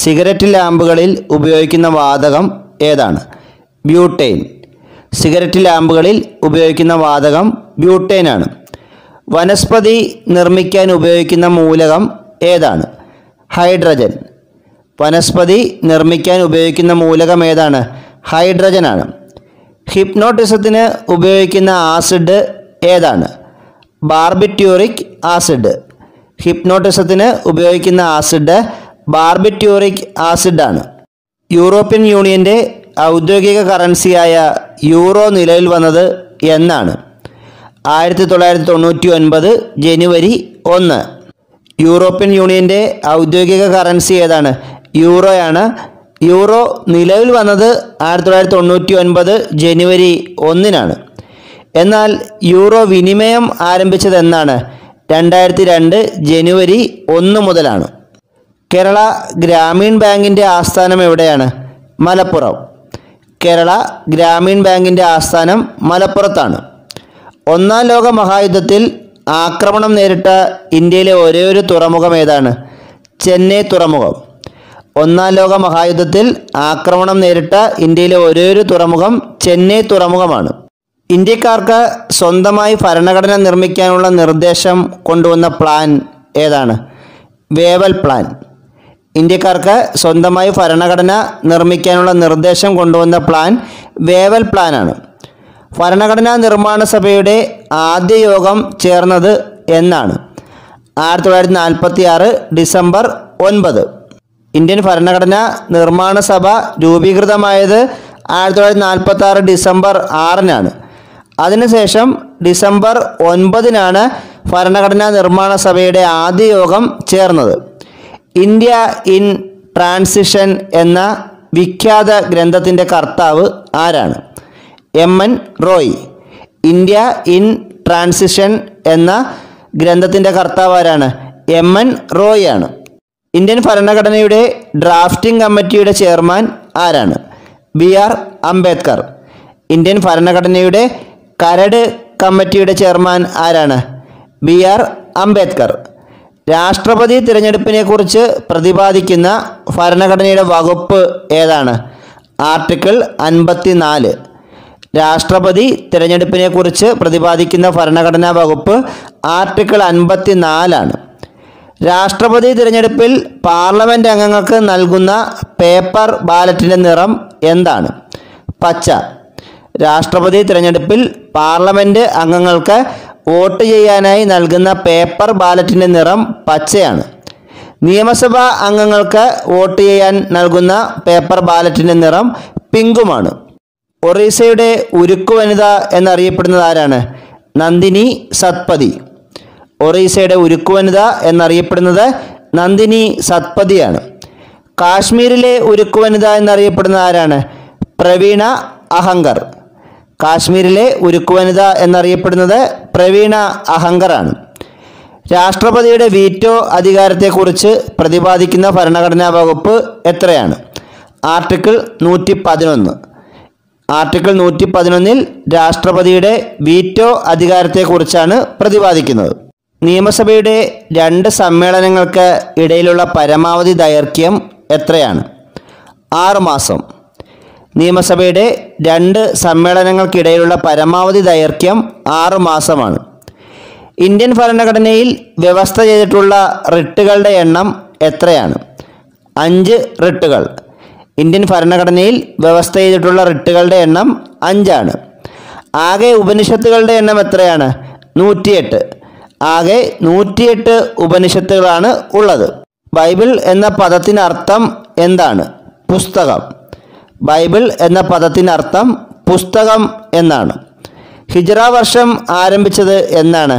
cigarette ലാമ്പുകളിൽ ഉപയോഗിക്കുന്ന വാതകം ഏതാണ് ബ്യൂട്ടൈൻ സിഗരറ്റ് ലാമ്പുകളിൽ ഉപയോഗിക്കുന്ന വാതകം ബ്യൂട്ടൈനാണ് വനസ്പതി നിർമ്മിക്കാൻ ഉപയോഗിക്കുന്ന മൂലകം ഏതാണ് ഹൈഡ്രജൻ വനസ്പതി നിർമ്മിക്കാൻ ഉപയോഗിക്കുന്ന മൂലകം ഏതാണ് ഹൈഡ്രജനാണ് ഹിപ്നോട്ടിസത്തിന് ഉപയോഗിക്കുന്ന ആസിഡ് ഏതാണ് ബാർബിറ്റ്യൂറിക് ആസിഡ് ഹിപ്നോട്ടിസത്തിന് ഉപയോഗിക്കുന്ന ആസിഡ് ബാർബിറ്റ്യൂറിക് ആസിഡാണ് യൂറോപ്യൻ യൂണിയൻ്റെ ഔദ്യോഗിക കറൻസിയായ യൂറോ നിലവിൽ വന്നത് എന്നാണ് ആയിരത്തി തൊള്ളായിരത്തി തൊണ്ണൂറ്റി ഒൻപത് ജനുവരി ഒന്ന് യൂറോപ്യൻ യൂണിയൻ്റെ ഔദ്യോഗിക കറൻസി ഏതാണ് യൂറോയാണ് യൂറോ നിലവിൽ വന്നത് ആയിരത്തി തൊള്ളായിരത്തി തൊണ്ണൂറ്റി ഒൻപത് ജനുവരി ഒന്നിനാണ് എന്നാൽ യൂറോ വിനിമയം ആരംഭിച്ചത് എന്നാണ് രണ്ടായിരത്തി രണ്ട് ജനുവരി ഒന്ന് മുതലാണ് കേരള ഗ്രാമീൺ ബാങ്കിൻ്റെ ആസ്ഥാനം എവിടെയാണ് മലപ്പുറം കേരള ഗ്രാമീൺ ബാങ്കിൻ്റെ ആസ്ഥാനം മലപ്പുറത്താണ് ഒന്നാം ലോക മഹായുദ്ധത്തിൽ ആക്രമണം നേരിട്ട ഇന്ത്യയിലെ ഒരേ ഒരു തുറമുഖം ഏതാണ് ചെന്നൈ തുറമുഖം ഒന്നാം ലോക മഹായുദ്ധത്തിൽ ആക്രമണം നേരിട്ട ഇന്ത്യയിലെ ഒരേ ഒരു തുറമുഖം ചെന്നൈ തുറമുഖമാണ് ഇന്ത്യക്കാർക്ക് സ്വന്തമായി ഭരണഘടന നിർമ്മിക്കാനുള്ള നിർദ്ദേശം കൊണ്ടുവന്ന പ്ലാൻ ഏതാണ് വേവൽ പ്ലാൻ ഇന്ത്യക്കാർക്ക് സ്വന്തമായി ഭരണഘടന നിർമ്മിക്കാനുള്ള നിർദ്ദേശം കൊണ്ടുവന്ന പ്ലാൻ വേവൽ പ്ലാനാണ് ഭരണഘടനാ നിർമ്മാണ സഭയുടെ ആദ്യ യോഗം ചേർന്നത് എന്നാണ് ആയിരത്തി തൊള്ളായിരത്തി നാൽപ്പത്തി ആറ് ഡിസംബർ ഒൻപത് ഇന്ത്യൻ ഭരണഘടനാ നിർമ്മാണ സഭ രൂപീകൃതമായത് ആയിരത്തി തൊള്ളായിരത്തി നാൽപ്പത്തി ആറ് ഡിസംബർ ആറിനാണ് അതിനുശേഷം ഡിസംബർ ഒൻപതിനാണ് ഭരണഘടനാ നിർമ്മാണ സഭയുടെ ആദ്യ യോഗം ചേർന്നത് ഇന്ത്യ ഇൻ ട്രാൻസിഷൻ എന്ന വിഖ്യാത ഗ്രന്ഥത്തിൻ്റെ കർത്താവ് ആരാണ് M N Roy India in transition എന്ന ഗ്രന്ഥത്തിൻ്റെ കർത്താവ് ആരാണ് എം എൻ റോയ് ആണ് ഇന്ത്യൻ ഭരണഘടനയുടെ ഡ്രാഫ്റ്റിംഗ് കമ്മിറ്റിയുടെ ചെയർമാൻ ആരാണ് ബി ആർ അംബേദ്കർ ഇന്ത്യൻ ഭരണഘടനയുടെ കരട് കമ്മിറ്റിയുടെ ചെയർമാൻ ആരാണ് ബി ആർ അംബേദ്കർ രാഷ്ട്രപതി തിരഞ്ഞെടുപ്പിനെക്കുറിച്ച് പ്രതിപാദിക്കുന്ന ഭരണഘടനയുടെ വകുപ്പ് ഏതാണ് ആർട്ടിക്കിൾ അൻപത്തി നാല് രാഷ്ട്രപതി തിരഞ്ഞെടുപ്പിനെക്കുറിച്ച് പ്രതിപാദിക്കുന്ന ഭരണഘടനാ വകുപ്പ് ആർട്ടിക്കിൾ അൻപത്തി നാലാണ് രാഷ്ട്രപതി തിരഞ്ഞെടുപ്പിൽ പാർലമെൻറ്റ് അംഗങ്ങൾക്ക് നൽകുന്ന പേപ്പർ ബാലറ്റിൻ്റെ നിറം എന്താണ് പച്ച രാഷ്ട്രപതി തിരഞ്ഞെടുപ്പിൽ പാർലമെൻറ്റ് അംഗങ്ങൾക്ക് വോട്ട് ചെയ്യാനായി നൽകുന്ന പേപ്പർ ബാലറ്റിൻ്റെ നിറം പച്ചയാണ് നിയമസഭാ അംഗങ്ങൾക്ക് വോട്ട് ചെയ്യാൻ നൽകുന്ന പേപ്പർ ബാലറ്റിൻ്റെ നിറം പിങ്കുമാണ് ഒറീസയുടെ ഉരുക്കു വനിത എന്നറിയപ്പെടുന്നത് ആരാണ് നന്ദിനി സത്പതി ഒറീസയുടെ ഉരുക്കു വനിത എന്നറിയപ്പെടുന്നത് നന്ദിനി സത്പതിയാണ് കാശ്മീരിലെ ഉരുക്കു വനിത എന്നറിയപ്പെടുന്നത് ആരാണ് പ്രവീണ അഹങ്കർ കാശ്മീരിലെ ഉരുക്കു വനിത എന്നറിയപ്പെടുന്നത് പ്രവീണ അഹങ്കറാണ് രാഷ്ട്രപതിയുടെ വീറ്റോ അധികാരത്തെക്കുറിച്ച് പ്രതിപാദിക്കുന്ന ഭരണഘടനാ വകുപ്പ് എത്രയാണ് ആർട്ടിക്കിൾ നൂറ്റി പതിനൊന്ന് ആർട്ടിക്കിൾ നൂറ്റി പതിനൊന്നിൽ രാഷ്ട്രപതിയുടെ വീറ്റോ അധികാരത്തെക്കുറിച്ചാണ് പ്രതിപാദിക്കുന്നത് നിയമസഭയുടെ രണ്ട് സമ്മേളനങ്ങൾക്ക് ഇടയിലുള്ള പരമാവധി ദൈർഘ്യം എത്രയാണ് ആറ് മാസം നിയമസഭയുടെ രണ്ട് സമ്മേളനങ്ങൾക്കിടയിലുള്ള പരമാവധി ദൈർഘ്യം ആറ് മാസമാണ് ഇന്ത്യൻ ഭരണഘടനയിൽ വ്യവസ്ഥ ചെയ്തിട്ടുള്ള റിട്ടുകളുടെ എണ്ണം എത്രയാണ് അഞ്ച് റിട്ടുകൾ ഇന്ത്യൻ ഭരണഘടനയിൽ വ്യവസ്ഥ ചെയ്തിട്ടുള്ള റിട്ടുകളുടെ എണ്ണം അഞ്ചാണ് ആകെ ഉപനിഷത്തുകളുടെ എണ്ണം എത്രയാണ് നൂറ്റിയെട്ട് ആകെ നൂറ്റിയെട്ട് ഉപനിഷത്തുകളാണ് ഉള്ളത് ബൈബിൾ എന്ന പദത്തിനർത്ഥം എന്താണ് പുസ്തകം ബൈബിൾ എന്ന പദത്തിനർത്ഥം പുസ്തകം എന്നാണ് ഹിജ്റ വർഷം ആരംഭിച്ചത് എന്നാണ്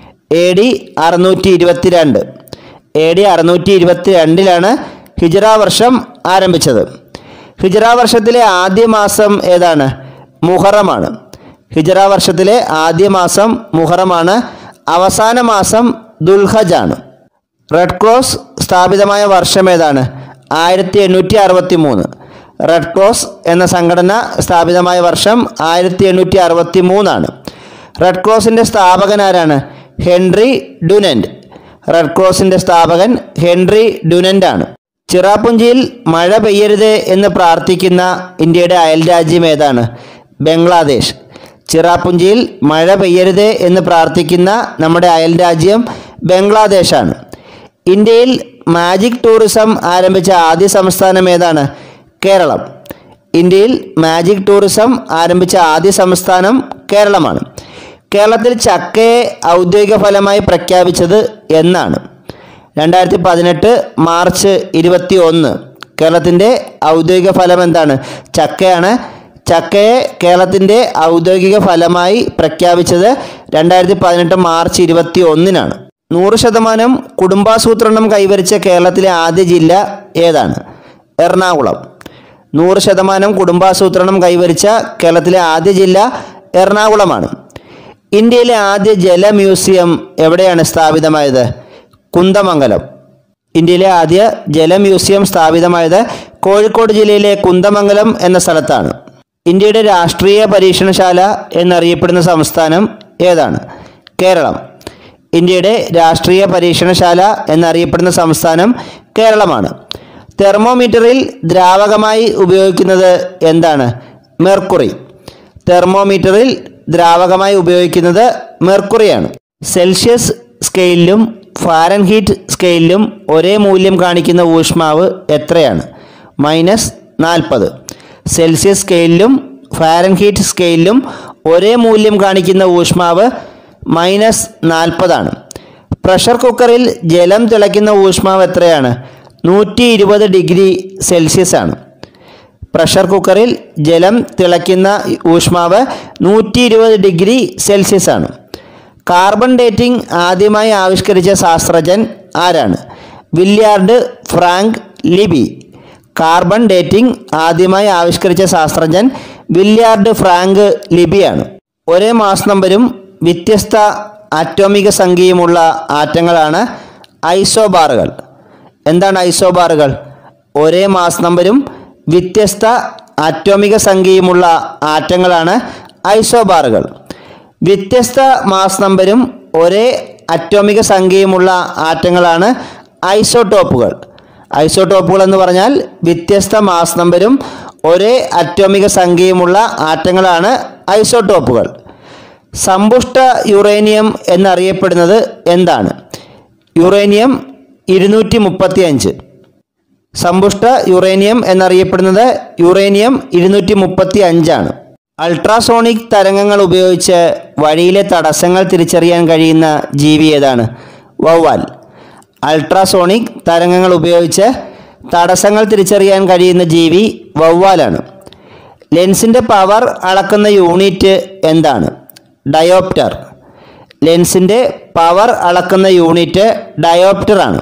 എ ഡി അറുന്നൂറ്റി ഇരുപത്തിരണ്ട് എ ഡി അറുന്നൂറ്റി ഇരുപത്തി രണ്ടിലാണ് ഹിജ്റ വർഷം ആരംഭിച്ചത് ഹിജ്റ വർഷത്തിലെ ആദ്യ മാസം ഏതാണ് മുഹറമാണ് ഹിജ്റ വർഷത്തിലെ ആദ്യ മാസം മുഹറമാണ് അവസാന മാസം ദുൽഹജാണ് റെഡ് ക്രോസ് സ്ഥാപിതമായ വർഷം ഏതാണ് ആയിരത്തി എണ്ണൂറ്റി അറുപത്തി മൂന്ന് റെഡ് ക്രോസ് എന്ന സംഘടന സ്ഥാപിതമായ വർഷം ആയിരത്തി എണ്ണൂറ്റി അറുപത്തി മൂന്നാണ് റെഡ് ക്രോസിൻ്റെ സ്ഥാപകൻ ആരാണ് ഹെൻറി ഡുനൻറ്റ് റെഡ് ക്രോസിൻ്റെ സ്ഥാപകൻ ഹെൻറി ഡുനൻ്റ് ആണ് ചിറാപുഞ്ചിയിൽ മഴ പെയ്യരുത് എന്ന് പ്രാർത്ഥിക്കുന്ന ഇന്ത്യയുടെ അയൽരാജ്യം ഏതാണ് ബംഗ്ലാദേശ് ചിറാപുഞ്ചിയിൽ മഴ പെയ്യരുത് എന്ന് പ്രാർത്ഥിക്കുന്ന നമ്മുടെ അയൽരാജ്യം ബംഗ്ലാദേശാണ് ഇന്ത്യയിൽ മാജിക് ടൂറിസം ആരംഭിച്ച ആദ്യ സംസ്ഥാനം ഏതാണ് കേരളം ഇന്ത്യയിൽ മാജിക് ടൂറിസം ആരംഭിച്ച ആദ്യ സംസ്ഥാനം കേരളമാണ് കേരളത്തിൽ ചക്കയെ ഔദ്യോഗിക ഫലമായി പ്രഖ്യാപിച്ചത് എന്നാണ് രണ്ടായിരത്തി പതിനെട്ട് മാർച്ച് ഇരുപത്തി ഒന്ന് കേരളത്തിൻ്റെ ഔദ്യോഗിക ഫലം എന്താണ് ചക്കയാണ് ചക്കയെ കേരളത്തിൻ്റെ ഔദ്യോഗിക ഫലമായി പ്രഖ്യാപിച്ചത് രണ്ടായിരത്തി പതിനെട്ട് മാർച്ച് ഇരുപത്തി ഒന്നിനാണ് നൂറ് ശതമാനം കുടുംബാസൂത്രണം കൈവരിച്ച കേരളത്തിലെ ആദ്യ ജില്ല ഏതാണ് എറണാകുളം നൂറ് ശതമാനം കുടുംബാസൂത്രണം കൈവരിച്ച കേരളത്തിലെ ആദ്യ ജില്ല എറണാകുളമാണ് ഇന്ത്യയിലെ ആദ്യ ജല മ്യൂസിയം എവിടെയാണ് സ്ഥാപിതമായത് കുന്ദമംഗലം ഇന്ത്യയിലെ ആദ്യ ജല മ്യൂസിയം സ്ഥാപിതമായത് കോഴിക്കോട് ജില്ലയിലെ കുന്ദമംഗലം എന്ന സ്ഥലത്താണ് ഇന്ത്യയുടെ രാഷ്ട്രീയ പരീക്ഷണശാല എന്നറിയപ്പെടുന്ന സംസ്ഥാനം ഏതാണ് കേരളം ഇന്ത്യയുടെ രാഷ്ട്രീയ പരീക്ഷണശാല എന്നറിയപ്പെടുന്ന സംസ്ഥാനം കേരളമാണ് തെർമോമീറ്ററിൽ ദ്രാവകമായി ഉപയോഗിക്കുന്നത് എന്താണ് മെർക്കുറി തെർമോമീറ്ററിൽ ദ്രാവകമായി ഉപയോഗിക്കുന്നത് മെർക്കുറിയാണ് സെൽഷ്യസ് സ്കെയിലിലും ഫാരൻഹീറ്റ് സ്കെയിലിലും ഒരേ മൂല്യം കാണിക്കുന്ന ഊഷ്മാവ് എത്രയാണ് മൈനസ് നാൽപ്പത് സെൽഷ്യസ് സ്കെയിലിലും ഫാരൻഹീറ്റ് സ്കെയിലിലും ഒരേ മൂല്യം കാണിക്കുന്ന ഊഷ്മാവ് മൈനസ് നാൽപ്പതാണ് പ്രഷർ കുക്കറിൽ ജലം തിളയ്ക്കുന്ന ഊഷ്മാവ് എത്രയാണ് നൂറ്റി ഇരുപത് ഡിഗ്രി സെൽഷ്യസ് ആണ് പ്രഷർ കുക്കറിൽ ജലം തിളയ്ക്കുന്ന ഊഷ്മാവ് നൂറ്റി ഇരുപത് ഡിഗ്രി സെൽഷ്യസ് ആണ് കാർബൺ ഡേറ്റിംഗ് ആദ്യമായി ആവിഷ്കരിച്ച ശാസ്ത്രജ്ഞൻ ആരാണ് Willard Frank Libby carbon dating ആദ്യമായി ആവിഷ്കരിച്ച ശാസ്ത്രജ്ഞൻ വില്യാർഡ് ഫ്രാങ്ക് ലിബിയാണ് ഒരേ മാസ് നമ്പരും വ്യത്യസ്ത ആറ്റോമിക സംഖ്യയുമുള്ള ആറ്റങ്ങളാണ് ഐസോബാറുകൾ എന്താണ് ഐസോബാറുകൾ ഒരേ മാസ് നമ്പരും വ്യത്യസ്ത ആറ്റോമിക സംഖ്യയുമുള്ള ആറ്റങ്ങളാണ് ഐസോബാറുകൾ വ്യത്യസ്ത മാസ് നമ്പരും ഒരേ അറ്റോമിക സംഖ്യയുമുള്ള ആറ്റങ്ങളാണ് ഐസോടോപ്പുകൾ ഐസോടോപ്പുകൾ എന്ന് പറഞ്ഞാൽ വ്യത്യസ്ത മാസ് നമ്പരും ഒരേ അറ്റോമിക സംഖ്യയുമുള്ള ആറ്റങ്ങളാണ് ഐസോടോപ്പുകൾ സമ്പുഷ്ട യുറേനിയം എന്നറിയപ്പെടുന്നത് എന്താണ് യുറേനിയം ഇരുന്നൂറ്റി മുപ്പത്തി അഞ്ച് സമ്പുഷ്ട യുറേനിയം എന്നറിയപ്പെടുന്നത് യുറേനിയം ഇരുന്നൂറ്റി മുപ്പത്തി അഞ്ചാണ് അൾട്രാസോണിക് തരംഗങ്ങൾ ഉപയോഗിച്ച് വഴിയിലെ തടസ്സങ്ങൾ തിരിച്ചറിയാൻ കഴിയുന്ന ജീവി ഏതാണ് വവ്വാൽ അൾട്രാസോണിക് തരംഗങ്ങൾ ഉപയോഗിച്ച് തടസ്സങ്ങൾ തിരിച്ചറിയാൻ കഴിയുന്ന ജീവി വവ്വാലാണ് ലെൻസിൻ്റെ പവർ അളക്കുന്ന യൂണിറ്റ് എന്താണ് ഡയോപ്റ്റർ ലെൻസിൻ്റെ പവർ അളക്കുന്ന യൂണിറ്റ് ഡയോപ്റ്റർ ആണ്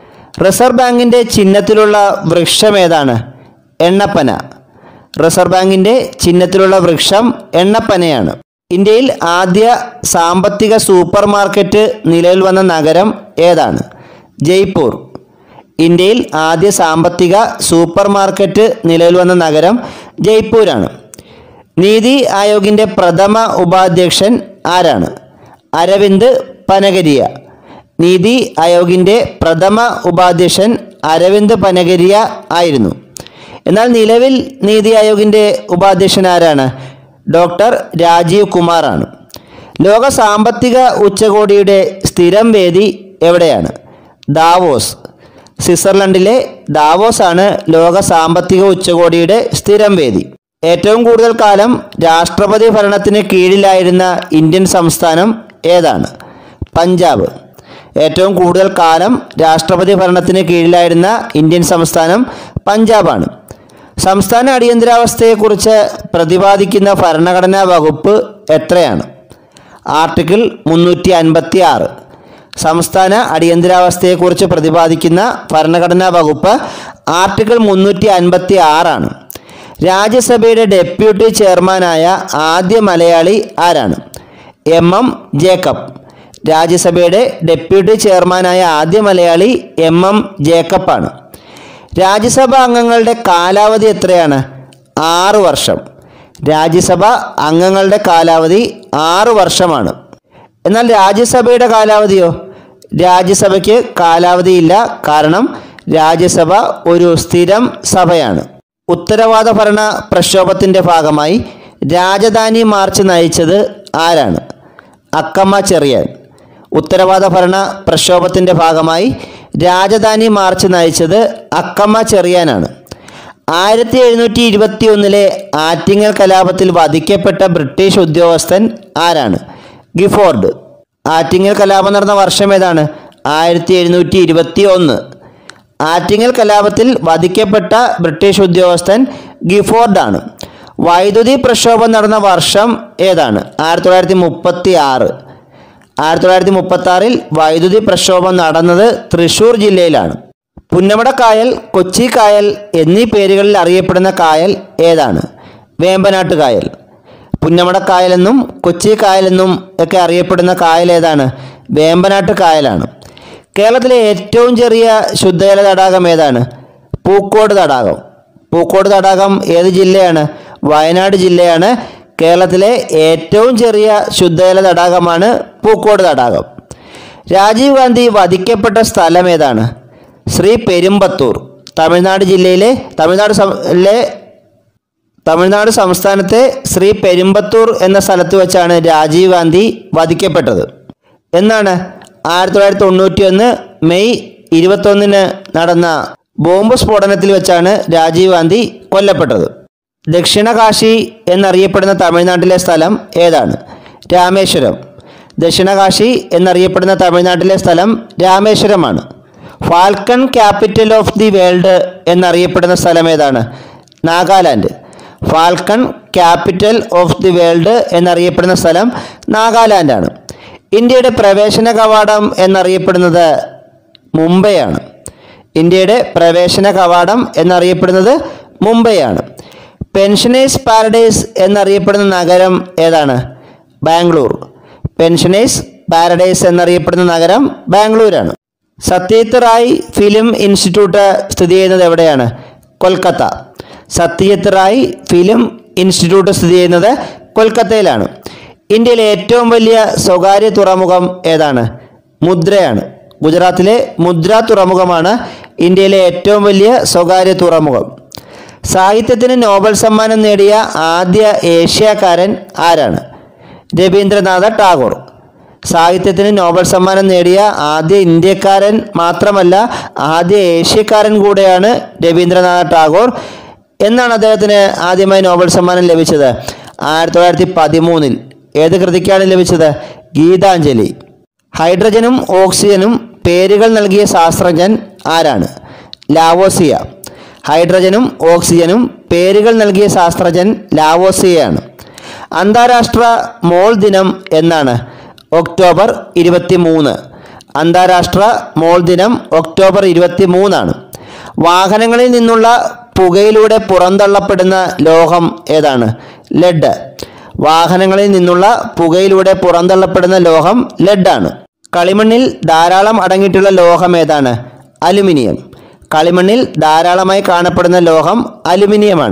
റിസർവ് ബാങ്കിൻ്റെ ചിഹ്നത്തിലുള്ള വൃക്ഷം ഏതാണ് എണ്ണപ്പന റിസർവ് ബാങ്കിൻ്റെ ചിഹ്നത്തിലുള്ള വൃക്ഷം എണ്ണപ്പനയാണ് ഇന്ത്യയിൽ ആദ്യ സാമ്പത്തിക സൂപ്പർ മാർക്കറ്റ് നിലവിൽ വന്ന നഗരം ഏതാണ് ജയ്പൂർ ഇന്ത്യയിൽ ആദ്യ സാമ്പത്തിക സൂപ്പർ മാർക്കറ്റ് നിലവിൽ വന്ന നഗരം ജയ്പൂരാണ് നീതി ആയോഗിൻ്റെ പ്രഥമ ഉപാധ്യക്ഷൻ ആരാണ് അരവിന്ദ് പനഗരിയ നീതി ആയോഗിൻ്റെ പ്രഥമ ഉപാധ്യക്ഷൻ അരവിന്ദ് പനഗരിയ ആയിരുന്നു എന്നാൽ നിലവിൽ നീതി ആയോഗിൻ്റെ ഉപാധ്യക്ഷൻ ആരാണ് ഡോക്ടർ രാജീവ് കുമാറാണ് ലോക സാമ്പത്തിക ഉച്ചകോടിയുടെ സ്ഥിരം വേദി എവിടെയാണ് ദാവോസ് സ്വിറ്റ്സർലൻഡിലെ ദാവോസ് ആണ് ലോക സാമ്പത്തിക ഉച്ചകോടിയുടെ സ്ഥിരം വേദി ഏറ്റവും കൂടുതൽ കാലം രാഷ്ട്രപതി ഭരണത്തിന് കീഴിലായിരുന്ന ഇന്ത്യൻ സംസ്ഥാനം ഏതാണ് പഞ്ചാബ് ഏറ്റവും കൂടുതൽ കാലം രാഷ്ട്രപതി ഭരണത്തിന് കീഴിലായിരുന്ന ഇന്ത്യൻ സംസ്ഥാനം പഞ്ചാബാണ് സംസ്ഥാന അടിയന്തരാവസ്ഥയെക്കുറിച്ച് പ്രതിപാദിക്കുന്ന ഭരണഘടനാ വകുപ്പ് എത്രയാണ് ആർട്ടിക്കിൾ മുന്നൂറ്റി അൻപത്തി ആറ് സംസ്ഥാന അടിയന്തരാവസ്ഥയെക്കുറിച്ച് പ്രതിപാദിക്കുന്ന ഭരണഘടനാ വകുപ്പ് ആർട്ടിക്കിൾ മുന്നൂറ്റി അൻപത്തി ആറാണ് രാജ്യസഭയുടെ ഡെപ്യൂട്ടി ചെയർമാനായ ആദ്യ മലയാളി ആരാണ് എം എം ജേക്കബ് രാജ്യസഭയുടെ ഡെപ്യൂട്ടി ചെയർമാനായ ആദ്യ മലയാളി എം എം ജേക്കബാണ് രാജ്യസഭാ അംഗങ്ങളുടെ കാലാവധി എത്രയാണ് ആറ് വർഷം രാജ്യസഭ അംഗങ്ങളുടെ കാലാവധി ആറ് വർഷമാണ് എന്നാൽ രാജ്യസഭയുടെ കാലാവധിയോ രാജ്യസഭയ്ക്ക് കാലാവധിയില്ല കാരണം രാജ്യസഭ ഒരു സ്ഥിരം സഭയാണ് ഉത്തരവാദ ഭരണ പ്രക്ഷോഭത്തിൻ്റെ ഭാഗമായി രാജധാനി മാർച്ച് നയിച്ചത് ആരാണ് അക്കമ്മ ചെറിയാൻ ഉത്തരവാദ ഭരണ പ്രക്ഷോഭത്തിൻ്റെ ഭാഗമായി രാജധാനി മാർച്ച് നയിച്ചത് അക്കമ്മ ചെറിയാനാണ് ആയിരത്തി എഴുന്നൂറ്റി ഇരുപത്തി ഒന്നിലെ ആറ്റിങ്ങൽ കലാപത്തിൽ വധിക്കപ്പെട്ട ബ്രിട്ടീഷ് ഉദ്യോഗസ്ഥൻ ആരാണ് ഗിഫോർഡ് ആറ്റിങ്ങൽ കലാപം നടന്ന വർഷം ഏതാണ് ആയിരത്തി എഴുന്നൂറ്റി ഇരുപത്തി ഒന്ന് ആറ്റിങ്ങൽ കലാപത്തിൽ വധിക്കപ്പെട്ട ബ്രിട്ടീഷ് ഉദ്യോഗസ്ഥൻ ഗിഫോർഡാണ് വൈദ്യുതി പ്രക്ഷോഭം നടന്ന വർഷം ഏതാണ് ആയിരത്തി തൊള്ളായിരത്തി മുപ്പത്തി ആറ് ആയിരത്തി തൊള്ളായിരത്തി മുപ്പത്തി ആറിൽ വൈദ്യുതി പ്രക്ഷോഭം നടന്നത് തൃശ്ശൂർ ജില്ലയിലാണ് പുന്നമട കായൽ കൊച്ചി കായൽ എന്നീ പേരുകളിൽ അറിയപ്പെടുന്ന കായൽ ഏതാണ് വേമ്പനാട്ട് കായൽ പുന്നമട കായലെന്നും കൊച്ചി കായലെന്നും ഒക്കെ അറിയപ്പെടുന്ന കായൽ ഏതാണ് വേമ്പനാട്ട് കായലാണ് കേരളത്തിലെ ഏറ്റവും ചെറിയ ശുദ്ധജല തടാകം ഏതാണ് പൂക്കോട് തടാകം പൂക്കോട് തടാകം ഏത് ജില്ലയാണ് വയനാട് ജില്ലയാണ് കേരളത്തിലെ ഏറ്റവും ചെറിയ ശുദ്ധജല തടാകമാണ് പൂക്കോട് തടാകം രാജീവ് ഗാന്ധി വധിക്കപ്പെട്ട സ്ഥലം ഏതാണ് ശ്രീ പെരുമ്പത്തൂർ തമിഴ്നാട് ജില്ലയിലെ തമിഴ്നാട് ലെ തമിഴ്നാട് സംസ്ഥാനത്തെ ശ്രീ പെരുമ്പത്തൂർ എന്ന സ്ഥലത്ത് വെച്ചാണ് രാജീവ് ഗാന്ധി വധിക്കപ്പെട്ടത് എന്നാണ് ആയിരത്തി തൊള്ളായിരത്തി തൊണ്ണൂറ്റി ഒന്ന് മെയ് ഇരുപത്തൊന്നിന് നടന്ന ബോംബ് സ്ഫോടനത്തിൽ വെച്ചാണ് രാജീവ് ഗാന്ധി കൊല്ലപ്പെട്ടത് ദക്ഷിണ കാശി എന്നറിയപ്പെടുന്ന തമിഴ്നാട്ടിലെ സ്ഥലം ഏതാണ് രാമേശ്വരം ദക്ഷിണ കാശി എന്നറിയപ്പെടുന്ന തമിഴ്നാട്ടിലെ സ്ഥലം രാമേശ്വരമാണ് falcon capital of the world എന്നറിയപ്പെടുന്ന സ്ഥലം ഏതാണ് Nagaland falcon capital of the world എന്നറിയപ്പെടുന്ന സ്ഥലം നാഗാലാൻഡാണ് ഇന്ത്യയുടെ പ്രവേശന കവാടം എന്നറിയപ്പെടുന്നത് മുംബൈയാണ് ഇന്ത്യയുടെ പ്രവേശന കവാടം എന്നറിയപ്പെടുന്നത് മുംബൈയാണ് പെൻഷനേഴ്സ് പാരഡൈസ് എന്നറിയപ്പെടുന്ന നഗരം ഏതാണ് ബാംഗ്ലൂർ പെൻഷനേഴ്സ് പാരഡൈസ് എന്നറിയപ്പെടുന്ന നഗരം ബാംഗ്ലൂരാണ് സത്യജിത്ത് റായ് ഫിലിം ഇൻസ്റ്റിറ്റ്യൂട്ട് സ്ഥിതി ചെയ്യുന്നത് എവിടെയാണ് കൊൽക്കത്ത സത്യജിത്ത് റായ് ഫിലിം ഇൻസ്റ്റിറ്റ്യൂട്ട് സ്ഥിതി ചെയ്യുന്നത് കൊൽക്കത്തയിലാണ് ഇന്ത്യയിലെ ഏറ്റവും വലിയ സ്വകാര്യ തുറമുഖം ഏതാണ് മുദ്രയാണ് ഗുജറാത്തിലെ മുദ്ര തുറമുഖമാണ് ഇന്ത്യയിലെ ഏറ്റവും വലിയ സ്വകാര്യ തുറമുഖം സാഹിത്യത്തിന് നോബൽ സമ്മാനം നേടിയ ആദ്യ ഏഷ്യക്കാരൻ ആരാണ് രവീന്ദ്രനാഥ ടാഗോർ സാഹിത്യത്തിന് നോബൽ സമ്മാനം നേടിയ ആദ്യ ഇന്ത്യക്കാരൻ മാത്രമല്ല ആദ്യ ഏഷ്യക്കാരൻ കൂടെയാണ് രവീന്ദ്രനാഥ ടാഗോർ എന്നാണ് അദ്ദേഹത്തിന് ആദ്യമായി നോബൽ സമ്മാനം ലഭിച്ചത് ആയിരത്തി തൊള്ളായിരത്തി പതിമൂന്നിൽ ഏത് കൃതിക്കാണ് ലഭിച്ചത് ഗീതാഞ്ജലി ഹൈഡ്രജനും ഓക്സിജനും പേരുകൾ നൽകിയ ശാസ്ത്രജ്ഞൻ ആരാണ് ലാവോസിയ ഹൈഡ്രജനും ഓക്സിജനും പേരുകൾ നൽകിയ ശാസ്ത്രജ്ഞൻ ലാവോസിയയാണ് അന്താരാഷ്ട്ര മോൾ ദിനം എന്നാണ് ഒക്ടോബർ ഇരുപത്തി മൂന്ന് അന്താരാഷ്ട്ര മോൾ ദിനം ഒക്ടോബർ ഇരുപത്തി മൂന്നാണ് വാഹനങ്ങളിൽ നിന്നുള്ള പുകയിലൂടെ പുറന്തള്ളപ്പെടുന്ന ലോഹം ഏതാണ് ലെഡ് വാഹനങ്ങളിൽ നിന്നുള്ള പുകയിലൂടെ പുറന്തള്ളപ്പെടുന്ന ലോഹം ലെഡാണ് കളിമണ്ണിൽ ധാരാളം അടങ്ങിയിട്ടുള്ള ലോഹം ഏതാണ് അലുമിനിയം കളിമണ്ണിൽ ധാരാളമായി കാണപ്പെടുന്ന ലോഹം അലുമിനിയമാണ്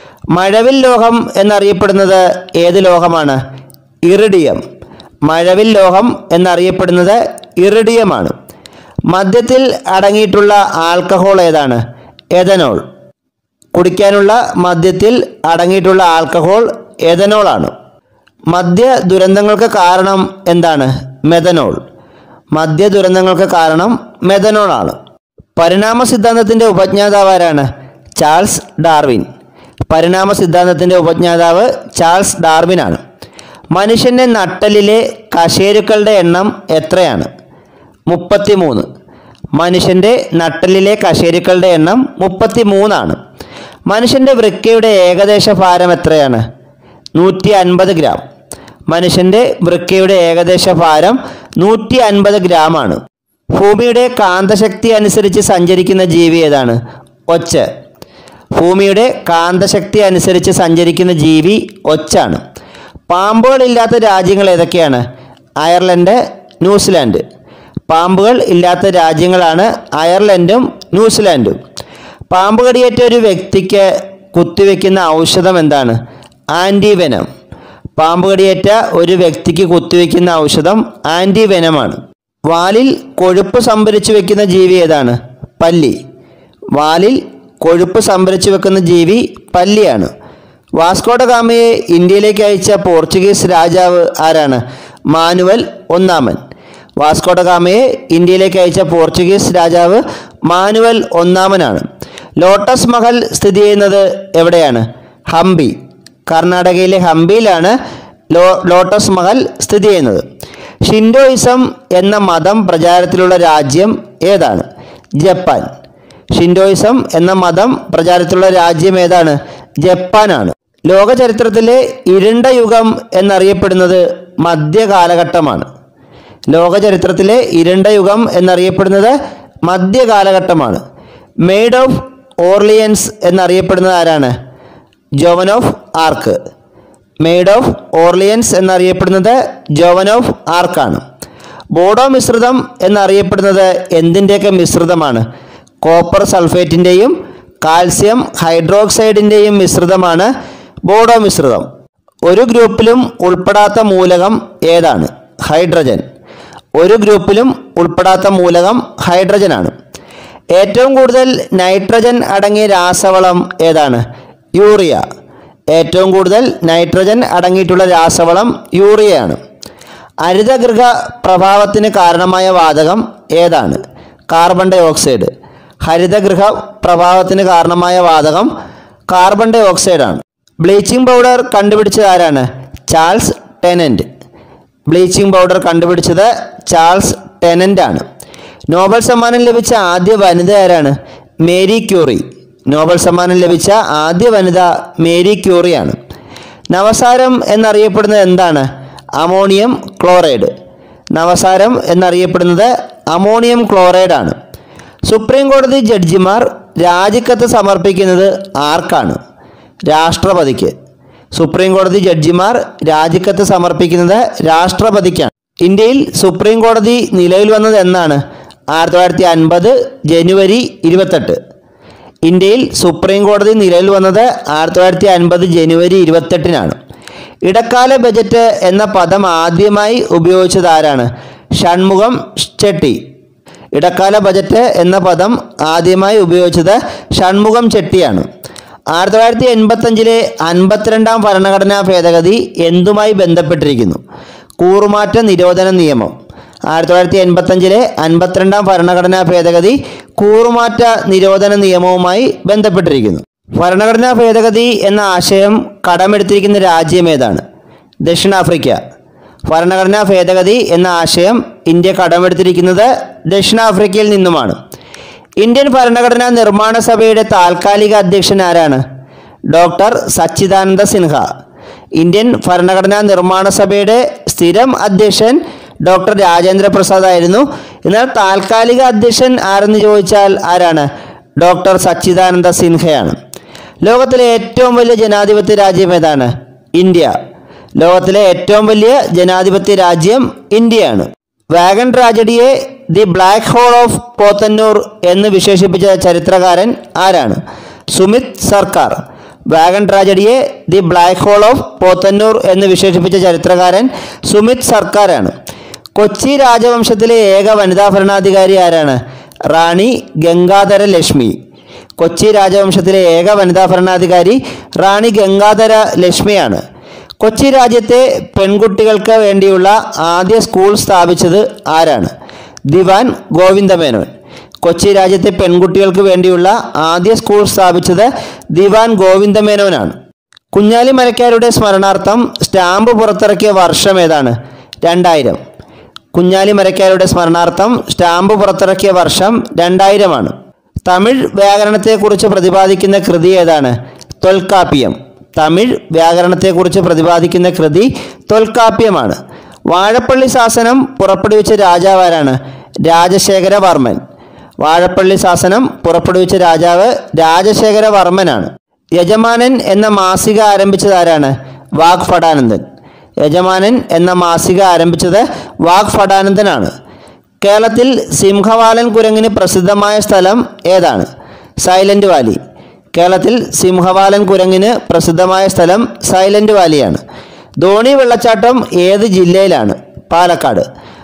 മഴവിൽ ലോഹം എന്നറിയപ്പെടുന്നത് ഏത് ലോഹമാണ് ഇറിഡിയം മഴവിൽ ലോഹം എന്നറിയപ്പെടുന്നത് ഇറിഡിയമാണ് മദ്യത്തിൽ അടങ്ങിയിട്ടുള്ള ആൽക്കഹോൾ ഏതാണ് എഥനോൾ കുടിക്കാനുള്ള മദ്യത്തിൽ അടങ്ങിയിട്ടുള്ള ആൽക്കഹോൾ എഥനോളാണ് മദ്യ ദുരന്തങ്ങൾക്ക് കാരണം എന്താണ് മെഥനോൾ മദ്യ ദുരന്തങ്ങൾക്ക് കാരണം മെഥനോളാണ് പരിണാമ സിദ്ധാന്തത്തിൻ്റെ ഉപജ്ഞാതാവ് ആരാണ് ചാൾസ് ഡാർവിൻ പരിണാമ സിദ്ധാന്തത്തിൻ്റെ ഉപജ്ഞാതാവ് ചാൾസ് ഡാർവിനാണ് മനുഷ്യൻ്റെ നട്ടലിലെ കശേരുക്കളുടെ എണ്ണം എത്രയാണ് മുപ്പത്തി മൂന്ന് മനുഷ്യൻ്റെ നട്ടലിലെ കശേരുക്കളുടെ എണ്ണം മുപ്പത്തി മൂന്നാണ് മനുഷ്യൻ്റെ വൃക്കയുടെ ഏകദേശ ഭാരം എത്രയാണ് നൂറ്റി അൻപത് ഗ്രാം മനുഷ്യൻ്റെ വൃക്കയുടെ ഏകദേശ ഭാരം നൂറ്റി അൻപത് ഗ്രാമാണ് ഭൂമിയുടെ കാന്തശക്തി അനുസരിച്ച് സഞ്ചരിക്കുന്ന ജീവി ഏതാണ് ഒച്ച് ഭൂമിയുടെ കാന്തശക്തി അനുസരിച്ച് സഞ്ചരിക്കുന്ന ജീവി ഒച്ചാണ് പാമ്പുകളില്ലാത്ത രാജ്യങ്ങൾ ഏതൊക്കെയാണ് അയർലൻഡ് ന്യൂസിലാൻഡ് പാമ്പുകൾ ഇല്ലാത്ത രാജ്യങ്ങളാണ് അയർലൻഡും ന്യൂസിലാൻഡും പാമ്പ് കടിയേറ്റ ഒരു വ്യക്തിക്ക് കുത്തിവെക്കുന്ന ഔഷധം എന്താണ് ആൻറ്റിവെനം പാമ്പ് കടിയേറ്റ ഒരു വ്യക്തിക്ക് കുത്തിവെക്കുന്ന ഔഷധം ആൻറ്റിവെനമാണ് വാലിൽ കൊഴുപ്പ് സംഭരിച്ചു വെക്കുന്ന ജീവി ഏതാണ് പല്ലി വാലിൽ കൊഴുപ്പ് സംഭരിച്ചു വെക്കുന്ന ജീവി പല്ലിയാണ് വാസ്കോഡ ഗാമയെ ഇന്ത്യയിലേക്ക് അയച്ച പോർച്ചുഗീസ് രാജാവ് ആരാണ് മാനുവൽ ഒന്നാമൻ വാസ്കോഡ ഗാമയെ ഇന്ത്യയിലേക്ക് അയച്ച പോർച്ചുഗീസ് രാജാവ് മാനുവൽ ഒന്നാമനാണ് ലോട്ടസ് മഹൽ സ്ഥിതി ചെയ്യുന്നത് എവിടെയാണ് ഹംപി കർണാടകയിലെ ഹംപിയിലാണ് ലോ ലോട്ടസ് മഹൽ സ്ഥിതി ചെയ്യുന്നത് ഷിൻഡോയിസം എന്ന മതം പ്രചാരത്തിലുള്ള രാജ്യം ഏതാണ് ജപ്പാൻ ഷിൻഡോയിസം എന്ന മതം പ്രചാരത്തിലുള്ള രാജ്യം ഏതാണ് ജപ്പാനാണ് ലോക ചരിത്രത്തിലെ ഇരുണ്ട യുഗം എന്നറിയപ്പെടുന്നത് മധ്യകാലഘട്ടമാണ് ലോക ചരിത്രത്തിലെ ഇരുണ്ട യുഗം എന്നറിയപ്പെടുന്നത് മധ്യകാലഘട്ടമാണ് മെയ്ഡ് ഓഫ് ഓർലിയൻസ് എന്നറിയപ്പെടുന്നത് ആരാണ് Joan of Arc maid of Orleans എന്നറിയപ്പെടുന്നത് ജോവൻ ഓഫ് ആർക്കാണ് ബോഡോ മിശ്രിതം എന്നറിയപ്പെടുന്നത് എന്തിൻ്റെയൊക്കെ മിശ്രിതമാണ് കോപ്പർ സൾഫേറ്റിൻ്റെയും കാൽസ്യം ഹൈഡ്രോക്സൈഡിൻ്റെയും മിശ്രിതമാണ് ബോഡോ മിശ്രിതം ഒരു ഗ്രൂപ്പിലും ഉൾപ്പെടാത്ത മൂലകം ഏതാണ് ഹൈഡ്രജൻ ഒരു ഗ്രൂപ്പിലും ഉൾപ്പെടാത്ത മൂലകം ഹൈഡ്രജനാണ് ഏറ്റവും കൂടുതൽ നൈട്രജൻ അടങ്ങിയ രാസവളം ഏതാണ് യൂറിയ ഏറ്റവും കൂടുതൽ നൈട്രജൻ അടങ്ങിയിട്ടുള്ള രാസവളം യൂറിയയാണ് ഹരിതഗൃഹ പ്രഭാവത്തിന് കാരണമായ വാതകം ഏതാണ് കാർബൺ ഡൈ ഓക്സൈഡ് ഹരിതഗൃഹ പ്രഭാവത്തിന് കാരണമായ വാതകം കാർബൺ ഡൈ ഓക്സൈഡാണ് ബ്ലീച്ചിങ് പൗഡർ കണ്ടുപിടിച്ചത് ആരാണ് ചാൾസ് ടെനൻറ്റ് ബ്ലീച്ചിങ് പൗഡർ കണ്ടുപിടിച്ചത് ചാൾസ് ടെനൻ്റ് ആണ് നോബൽ സമ്മാനം ലഭിച്ച ആദ്യ വനിത ആരാണ് മേരി ക്യൂറി നോബൽ സമ്മാനം ലഭിച്ച ആദ്യ വനിത മേരി ക്യൂറിയാണ് നവസാരം എന്നറിയപ്പെടുന്നത് എന്താണ് അമോണിയം ക്ലോറൈഡ് നവസാരം എന്നറിയപ്പെടുന്നത് അമോണിയം ക്ലോറൈഡ് ആണ് സുപ്രീം കോടതി ജഡ്ജിമാർ രാജിക്കത്ത് സമർപ്പിക്കുന്നത് ആർക്കാണ് രാഷ്ട്രപതിക്ക് സുപ്രീം കോടതി ജഡ്ജിമാർ രാജിക്കത്ത് സമർപ്പിക്കുന്നത് രാഷ്ട്രപതിക്കാണ് ഇന്ത്യയിൽ സുപ്രീം കോടതി നിലവിൽ വന്നത് എന്നാണ് ആയിരത്തി തൊള്ളായിരത്തി അൻപത് ജനുവരി ഇരുപത്തെട്ട് ഇന്ത്യയിൽ സുപ്രീം കോടതി നിലവിൽ വന്നത് ആയിരത്തി തൊള്ളായിരത്തി അൻപത് ജനുവരി ഇരുപത്തെട്ടിനാണ് ഇടക്കാല ബജറ്റ് എന്ന പദം ആദ്യമായി ഉപയോഗിച്ചത് ആരാണ് ഷൺമുഖം ചെട്ടി ഇടക്കാല ബജറ്റ് എന്ന പദം ആദ്യമായി ഉപയോഗിച്ചത് ഷൺമുഖം ചെട്ടിയാണ് ആയിരത്തി തൊള്ളായിരത്തി എൺപത്തഞ്ചിലെ അൻപത്തിരണ്ടാം ഭരണഘടനാ ഭേദഗതി എന്തുമായി ബന്ധപ്പെട്ടിരിക്കുന്നു കൂറുമാറ്റ നിരോധന നിയമം ആയിരത്തി തൊള്ളായിരത്തി എൺപത്തഞ്ചിലെ അൻപത്തിരണ്ടാം ഭരണഘടനാ ഭേദഗതി കൂറുമാറ്റ നിരോധന നിയമവുമായി ബന്ധപ്പെട്ടിരിക്കുന്നു ഭരണഘടനാ ഭേദഗതി എന്ന ആശയം കടമെടുത്തിരിക്കുന്ന രാജ്യം ഏതാണ് ദക്ഷിണാഫ്രിക്ക ഭരണഘടനാ ഭേദഗതി എന്ന ആശയം ഇന്ത്യ കടമെടുത്തിരിക്കുന്നത് ദക്ഷിണാഫ്രിക്കയിൽ നിന്നുമാണ് ഇന്ത്യൻ ഭരണഘടനാ നിർമ്മാണ സഭയുടെ താൽക്കാലിക അധ്യക്ഷൻ ആരാണ് ഡോക്ടർ സച്ചിദാനന്ദ സിൻഹ ഇന്ത്യൻ ഭരണഘടനാ നിർമ്മാണ സഭയുടെ സ്ഥിരം അധ്യക്ഷൻ ഡോക്ടർ രാജേന്ദ്ര പ്രസാദ് ആയിരുന്നു എന്നാൽ താൽക്കാലിക അധ്യക്ഷൻ ആരെന്ന് ചോദിച്ചാൽ ആരാണ് ഡോക്ടർ സച്ചിദാനന്ദ സിൻഹയാണ് ലോകത്തിലെ ഏറ്റവും വലിയ ജനാധിപത്യ രാജ്യം ഏതാണ് ഇന്ത്യ ലോകത്തിലെ ഏറ്റവും വലിയ ജനാധിപത്യ രാജ്യം ഇന്ത്യയാണ് വാഗൺ ട്രാജഡിയെ the black hole of Pothanur എന്ന് വിശേഷിപ്പിച്ച ചരിത്രകാരൻ ആരാണ് സുമിത് സർക്കാർ വാഗൺ ട്രാജഡിയെ the black hole of Pothanur എന്ന് വിശേഷിപ്പിച്ച ചരിത്രകാരൻ സുമിത് സർക്കാരാണ് കൊച്ചി രാജവംശത്തിലെ ഏക വനിതാ ഭരണാധികാരി ആരാണ് റാണി ഗംഗാധര ലക്ഷ്മി കൊച്ചി രാജവംശത്തിലെ ഏക വനിതാ ഭരണാധികാരി റാണി ഗംഗാധര ലക്ഷ്മിയാണ് കൊച്ചി രാജ്യത്തെ പെൺകുട്ടികൾക്ക് വേണ്ടിയുള്ള ആദ്യ സ്കൂൾ സ്ഥാപിച്ചത് ആരാണ് ദിവാൻ ഗോവിന്ദമേനോൻ കൊച്ചി രാജ്യത്തെ പെൺകുട്ടികൾക്ക് വേണ്ടിയുള്ള ആദ്യ സ്കൂൾ സ്ഥാപിച്ചത് ദിവാൻ ഗോവിന്ദമേനോനാണ് കുഞ്ഞാലി മരക്കാരുടെ സ്മരണാർത്ഥം സ്റ്റാമ്പ് പുറത്തിറക്കിയ വർഷം ഏതാണ് രണ്ടായിരം കുഞ്ഞാലി മരക്കാരുടെ സ്മരണാർത്ഥം സ്റ്റാമ്പ് പുറത്തിറക്കിയ വർഷം രണ്ടായിരമാണ് തമിഴ് വ്യാകരണത്തെക്കുറിച്ച് പ്രതിപാദിക്കുന്ന കൃതി ഏതാണ് തൊൽക്കാപ്പിയം തമിഴ് വ്യാകരണത്തെക്കുറിച്ച് പ്രതിപാദിക്കുന്ന കൃതി തൊൽക്കാപ്യമാണ് വാഴപ്പള്ളി ശാസനം പുറപ്പെടുവിച്ച രാജാവാരാണ് രാജശേഖരവർമ്മൻ വാഴപ്പള്ളി ശാസനം പുറപ്പെടുവിച്ച രാജാവ് രാജശേഖരവർമ്മനാണ് യജമാനൻ എന്ന മാസിക ആരംഭിച്ചത് ആരാണ് വാഗ് ഫടാനന്ദൻ യജമാനൻ എന്ന മാസിക ആരംഭിച്ചത് വാഗ് ഫടാനന്ദനാണ് കേരളത്തിൽ സിംഹവാലൻ കുരങ്ങിന് പ്രസിദ്ധമായ സ്ഥലം ഏതാണ് സൈലന്റ് വാലി കേരളത്തിൽ സിംഹവാലൻ കുരങ്ങിന് പ്രസിദ്ധമായ സ്ഥലം സൈലന്റ് വാലിയാണ് ധോണി വെള്ളച്ചാട്ടം ഏത് ജില്ലയിലാണ് പാലക്കാട്